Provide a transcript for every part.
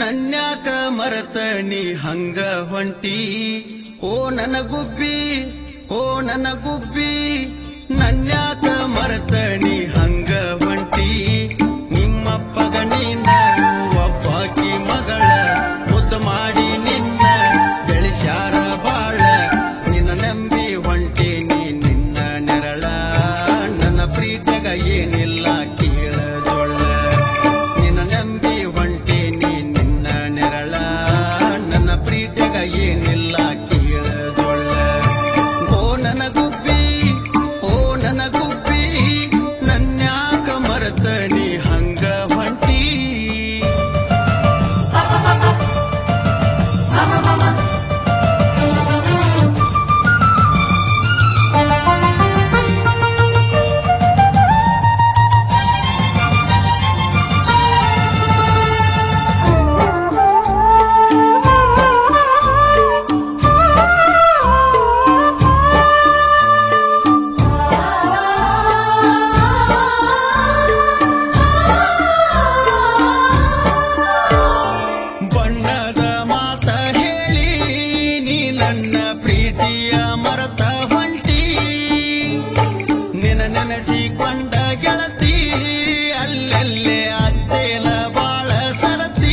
ನನ್ಯಾಕ ಮರತ ನೀ ಹಂಗ ಹೊಂಟಿ ಓ ನನ್ನ ಗುಬ್ಬಿ ಓ ನನ್ನ ಗುಬ್ಬಿ ನನ್ಯಾಕ ಮರತ ನೀ ಹಂಗ ಹೊಂಟಿ ನಿಮ್ಮಪ್ಪಗ ನೀನ ಒಬ್ಬಾಕಿ ಮಗಳ ಮುದ್ದು ಮಾಡಿ ನಿನ್ನ ಬೆಳೆಸ್ಯಾರ ಬಾಳ ನಿನ್ನ ನಂಬಿ ಹೊಂಟಿ ನೀ ನಿನ್ನ ನೆರಳ ನನ್ನ ಪ್ರೀತಗ ಏನಿಲ್ಲ ಕೀಳಜೊಳ್ಳ ನಿನ್ನ ನಂಬಿ ಹೊಂಟಿ ನೀ ನಿನ್ನ ನೆರಳ ನನ್ನ ಪ್ರೀತಗ ಏನಿಲ್ಲ ಕೀಳಜೊಳ್ಳ ಓ ನನ್ನ ಗುಬ್ಬಿ ಓ ನನ್ನ ಗುಬ್ಬಿ ನನ್ಯಾಕ ಮರತ ನೀ ಹಂಗ ಹೊಂಟಿ ಬಣ್ಣದ ಮಾತ ಹೇಳಿ ನೀ ನನ್ನ ಪ್ರೀತಿಯ ಮರತ ಹೊಂಟಿ ನಿನ ನೆನೆಸಿಕೊಂಡ ಗೆಳತಿ ಅಲ್ಲೆಲ್ಲೇ ಅತ್ತೇನ ಬಾಳ ಸರತಿ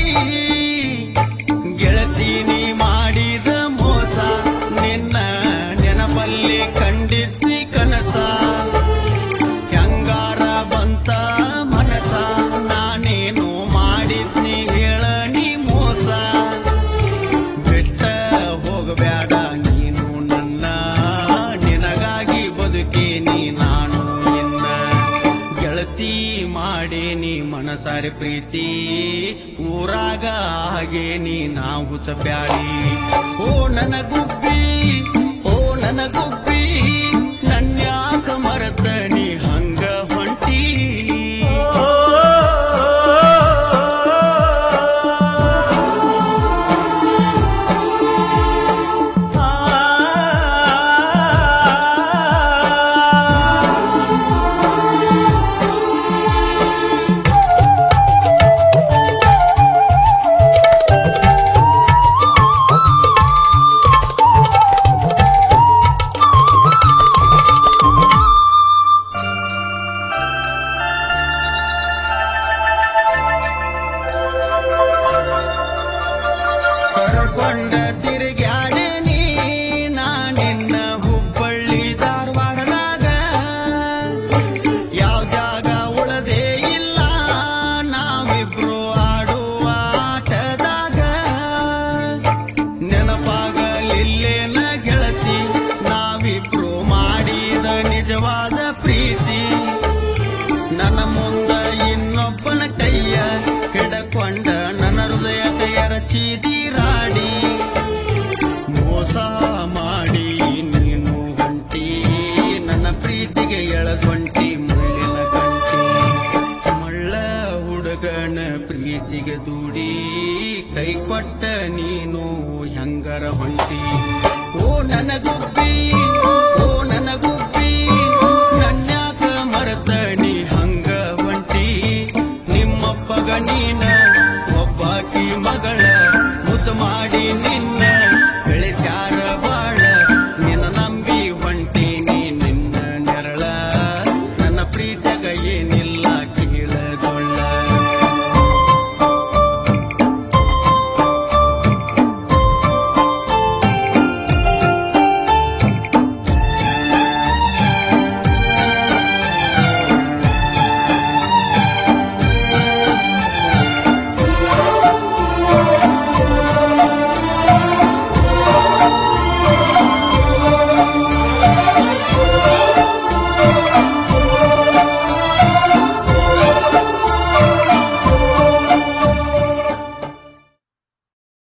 ಗೆಳತಿ ನೀ ಮಾಡಿದ ಮೋಸ ನಿನ್ನ ನೆನಪಲ್ಲಿ ಕಂಡಿದ್ದಿ ಕನಸ ಹೆಂಗಾರ ಬಂತ ಮನಸ ನಾನೇನು ಮಾಡಿದ್ನಿ ಹೇಳ ನೀ ಮೋಸ ಬಿಟ್ಟ ಹೋಗಬೇಡ ನೀನು ನನ್ನ ನಿನಗಾಗಿ ಬದುಕೇನಿ ನಾನು ನಿನ್ನ ಗೆಳತಿ ಮಾಡೇನಿ ಮನಸಾರೆ ಪ್ರೀತಿ ಊರಾಗ ಆಗೇನಿ ನಾವು ಚಪ್ಯಾಳಿ ಓ ನನ್ನ ಗುಬ್ಬಿ ಓ ನನ್ನ ಗುಬ್ಬಿ ನನ್ಯಾಕ ಮರತ ನೀ ಹಂಗ ಹೊಂಟಿ ಕರ್ಕೊಂಡ ತಿರುಗಾಡೇನಿ ನಾನಿನ್ನ ಹುಬ್ಬಳ್ಳಿ ಧಾರವಾಡದಾಗ ಯಾವ ಜಾಗ ಉಳದೇ ಇಲ್ಲ ನಾವಿಬ್ರು ಆಡುವ ಆಟದಾಗ ನೆನಪಾಗಲಿಲ್ಲೇನ ಗೆಳತಿ ನಾವಿಬ್ರು ಮಾಡಿದ ನಿಜವಾದ ಪ್ರೀತಿ ನನ್ನ ಮುಂದ ಇನ್ನೊಬ್ಬನ ಕೈಯ ಹಿಡಕೊಂಡ ನನ್ನ ಹೃದಯಕ ಎರಚಿದಿ ರಾಡಿ ಮೋಸ ಮಾಡಿ ನೀನು ಹೊಂಟಿ ನನ್ನ ಪ್ರೀತಿಗೆ ಎಳಗೊಂಟಿ ಮುಳ್ಳಿನ ಗಂಟಿ ಮಳ್ಳ ಹುಡುಗನ ಪ್ರೀತಿಗೆ ದೂಡಿ ಕೈ ಕೊಟ್ಟ ನೀನು ಹೆಂಗರ ಹೊಂಟಿ ಓ ನನ್ನ ಗುಬ್ಬಿ